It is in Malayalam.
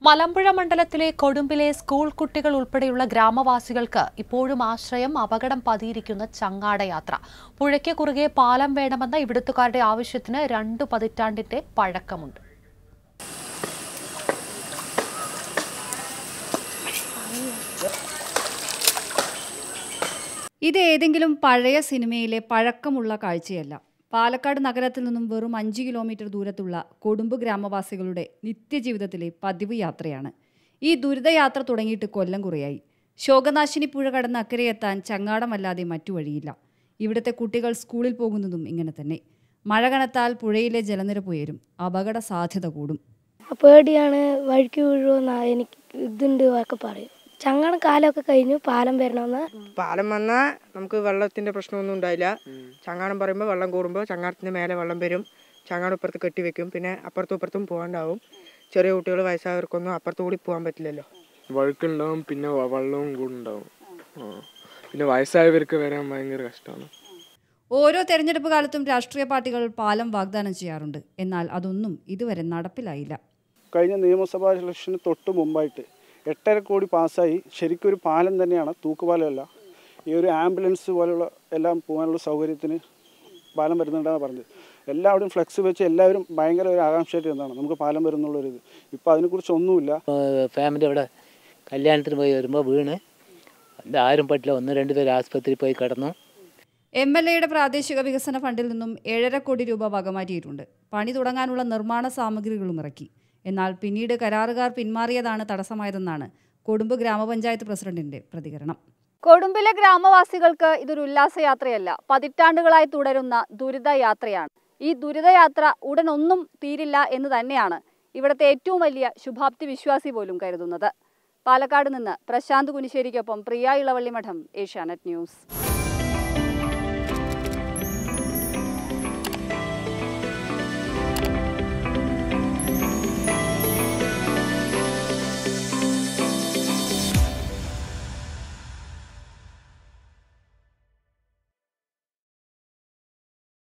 മലമ്പുഴ മണ്ഡലത്തിലെ കൊടുമ്പിലെ സ്കൂൾ കുട്ടികൾ ഉൾപ്പെടെയുള്ള ഗ്രാമവാസികൾക്ക് ഇപ്പോഴും ആശ്രയം അപകടം പതിയിരിക്കുന്ന ചങ്ങാടയാത്ര പുഴയ്ക്ക് കുറുകെ പാലം വേണമെന്ന ഇവിടുത്തുകാരുടെ ആവശ്യത്തിന് രണ്ടു പതിറ്റാണ്ടിന്റെ പഴക്കമുണ്ട് ഇത് ഏതെങ്കിലും പഴയ സിനിമയിലെ പഴക്കമുള്ള കാഴ്ചയല്ല പാലക്കാട് നഗരത്തിൽ നിന്നും വെറും അഞ്ച് കിലോമീറ്റർ ദൂരത്തുള്ള കൊടുമ്പ് ഗ്രാമവാസികളുടെ നിത്യജീവിതത്തിലെ പതിവ് യാത്രയാണ് ഈ ദുരിതയാത്ര തുടങ്ങിയിട്ട് കൊല്ലം കുറയായി ശോകനാശിനി പുഴ കടന്ന് അക്കരെയെത്താൻ ചങ്ങാടമല്ലാതെ മറ്റു വഴിയില്ല ഇവിടുത്തെ കുട്ടികൾ സ്കൂളിൽ പോകുന്നതും ഇങ്ങനെ തന്നെ മഴ കനത്താൽ പുഴയിലെ ജലനിരപ്പ് ഉയരും അപകട സാധ്യത കൂടും പേടിയാണ് വഴിക്ക് വീഴുമെന്നാ എനിക്ക് ഇതുണ്ട് ഒക്കെ പറയും ചങ്ങണം കാലമൊക്കെ കഴിഞ്ഞു പാലം വരണമെന്ന് പാലം വന്നാൽ നമുക്ക് വെള്ളത്തിന്റെ പ്രശ്നമൊന്നും ഉണ്ടായില്ല ചങ്ങാടം പറയുമ്പോൾ വെള്ളം കൂടുമ്പോൾ ചങ്ങാടത്തിന്റെ മേലെ വെള്ളം വരും ചങ്ങാടം ഇപ്പുറത്ത് കെട്ടിവെക്കും പിന്നെ അപ്പുറത്തും ഇപ്പുറത്തും പോകാണ്ടാവും ചെറിയ കുട്ടികൾ വയസ്സായവർക്കൊന്നും അപ്പുറത്തു കൂടി പോകാൻ പറ്റില്ലല്ലോ വഴുക്കുണ്ടാവും പിന്നെ വ- വെള്ളവും കൂടെ ഉണ്ടാവും ആ. പിന്നെ വയസ്സായവർക്ക് വരാൻ ഭയങ്കര കഷ്ടമാണ് ഓരോ തെരഞ്ഞെടുപ്പ് കാലത്തും രാഷ്ട്രീയ പാർട്ടികൾ പാലം വാഗ്ദാനം ചെയ്യാറുണ്ട് എന്നാൽ അതൊന്നും ഇതുവരെ നടപ്പിലായില്ല കഴിഞ്ഞ നിയമസഭാ ഇലക്ഷന് തൊട്ട് മുമ്പായിട്ട് എട്ടര കോടി പാസ്സായി ശരിക്കും ഒരു പാലം തന്നെയാണ് തൂക്കുപാലമല്ല ഈ ഒരു ആംബുലൻസ് പോലുള്ള എല്ലാം പോകാനുള്ള സൗകര്യത്തിന് പാലം വരുന്നുണ്ടെന്നാണ് പറഞ്ഞത് എല്ലാവരും ഫ്ലെക്സ് വെച്ച് എല്ലാവരും ഭയങ്കര ഒരു ആകാംക്ഷയായിട്ട് എന്താണ് നമുക്ക് പാലം വരുന്നുള്ളൊരു ഇത് ഇപ്പോൾ അതിനെക്കുറിച്ച് ഒന്നുമില്ല ഫാമിലി അവിടെ കല്യാണത്തിന് പോയി വരുമ്പോൾ വീണ് അത് ആരും പറ്റില്ല ഒന്ന് രണ്ട് പേര് ആസ്പത്രിയിൽ പോയി കിടന്നു എം എൽ എയുടെ പ്രാദേശിക വികസന ഫണ്ടിൽ നിന്നും ഏഴര കോടി രൂപ വകമാറ്റിയിട്ടുണ്ട് പണി തുടങ്ങാനുള്ള നിർമ്മാണ സാമഗ്രികളും ഇറക്കി എന്നാൽ പിന്നീട് കരാറുകാർ പിന്മാറിയതാണ് തടസ്സമായതെന്നാണ് കൊടുമ്പ് ഗ്രാമപഞ്ചായത്ത് പ്രസിഡന്റിന്റെ പ്രതികരണം കൊടുമ്പിലെ ഗ്രാമവാസികൾക്ക് ഇതൊരു ഉല്ലാസയാത്രയല്ല പതിറ്റാണ്ടുകളായി തുടരുന്ന ദുരിതയാത്രയാണ് ഈ ദുരിതയാത്ര ഉടനൊന്നും തീരില്ല എന്ന് തന്നെയാണ് ഇവിടുത്തെ ഏറ്റവും വലിയ ശുഭാപ്തി വിശ്വാസി പോലും കരുതുന്നത് പാലക്കാട് നിന്ന് പ്രശാന്ത് കുനിശ്ശേരിക്കൊപ്പം പ്രിയ ഇളവള്ളി മഠം ഏഷ്യാനെറ്റ് ന്യൂസ്